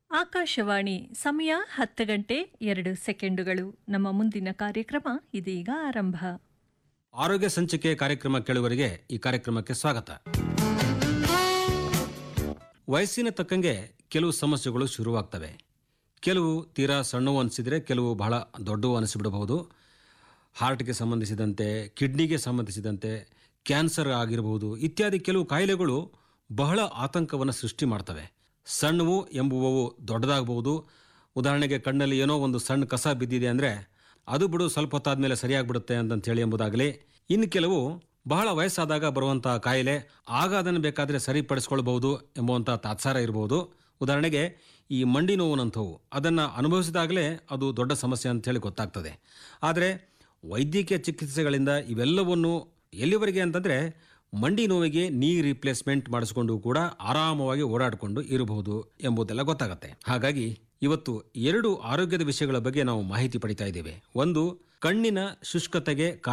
ಆಕಾಶವಾಣಿ ಸಮಯ ಹತ್ತು ಗಂಟೆ ಎರಡು ಸೆಕೆಂಡುಗಳು ನಮ್ಮ ಮುಂದಿನ ಕಾರ್ಯಕ್ರಮ ಇದೀಗ ಆರಂಭ ಆರೋಗ್ಯ ಸಂಚಿಕೆ ಕಾರ್ಯಕ್ರಮ ಕೇಳುವರಿಗೆ ಈ ಕಾರ್ಯಕ್ರಮಕ್ಕೆ ಸ್ವಾಗತ ವಯಸ್ಸಿನ ತಕ್ಕಂಗೆ ಕೆಲವು ಸಮಸ್ಯೆಗಳು ಶುರುವಾಗ್ತವೆ ಕೆಲವು ತೀರಾ ಸಣ್ಣವು ಅನಿಸಿದರೆ ಕೆಲವು ಬಹಳ ದೊಡ್ಡವು ಅನಿಸಿಬಿಡಬಹುದು ಹಾರ್ಟ್ಗೆ ಸಂಬಂಧಿಸಿದಂತೆ ಕಿಡ್ನಿಗೆ ಸಂಬಂಧಿಸಿದಂತೆ ಕ್ಯಾನ್ಸರ್ ಆಗಿರಬಹುದು ಇತ್ಯಾದಿ ಕೆಲವು ಕಾಯಿಲೆಗಳು ಬಹಳ ಆತಂಕವನ್ನು ಸೃಷ್ಟಿ ಮಾಡ್ತವೆ ಸಣ್ಣವು ಎಂಬುವವು ದೊಡ್ಡದಾಗಬಹುದು ಉದಾಹರಣೆಗೆ ಕಣ್ಣಲ್ಲಿ ಏನೋ ಒಂದು ಸಣ್ಣ ಕಸ ಬಿದ್ದಿದೆ ಅಂದರೆ ಅದು ಬಿಡು ಸ್ವಲ್ಪ ಹೊತ್ತಾದ್ಮೇಲೆ ಸರಿಯಾಗ್ಬಿಡುತ್ತೆ ಅಂತಂತ ಹೇಳಿ ಎಂಬುದಾಗಲಿ ಇನ್ನು ಕೆಲವು ಬಹಳ ವಯಸ್ಸಾದಾಗ ಬರುವಂಥ ಕಾಯಿಲೆ ಆಗ ಅದನ್ನು ಬೇಕಾದರೆ ಸರಿಪಡಿಸ್ಕೊಳ್ಬಹುದು ಎಂಬುವಂಥ ತಾತ್ಸಾರ ಇರಬಹುದು ಉದಾಹರಣೆಗೆ ಈ ಮಂಡಿ ನೋವುನಂಥವು ಅದನ್ನು ಅನುಭವಿಸಿದಾಗಲೇ ಅದು ದೊಡ್ಡ ಸಮಸ್ಯೆ ಅಂತ ಹೇಳಿ ಗೊತ್ತಾಗ್ತದೆ ಆದರೆ ವೈದ್ಯಕೀಯ ಚಿಕಿತ್ಸೆಗಳಿಂದ ಇವೆಲ್ಲವನ್ನು ಎಲ್ಲಿವರೆಗೆ ಅಂತಂದರೆ ಮಂಡಿ ನೋವಿಗೆ ನೀ ರಿಪ್ಲೇಸ್ಮೆಂಟ್ ಮಾಡಿಸ್ಕೊಂಡು ಕೂಡ ಆರಾಮವಾಗಿ ಓಡಾಡಿಕೊಂಡು ಇರಬಹುದು ಎಂಬುದೆಲ್ಲ ಗೊತ್ತಾಗುತ್ತೆ ಹಾಗಾಗಿ ಇವತ್ತು ಎರಡು ಆರೋಗ್ಯದ ವಿಷಯಗಳ ಬಗ್ಗೆ ನಾವು ಮಾಹಿತಿ ಪಡಿತಾ ಇದ್ದೇವೆ ಒಂದು ಕಣ್ಣಿನ ಶುಷ್ಕತೆಗೆ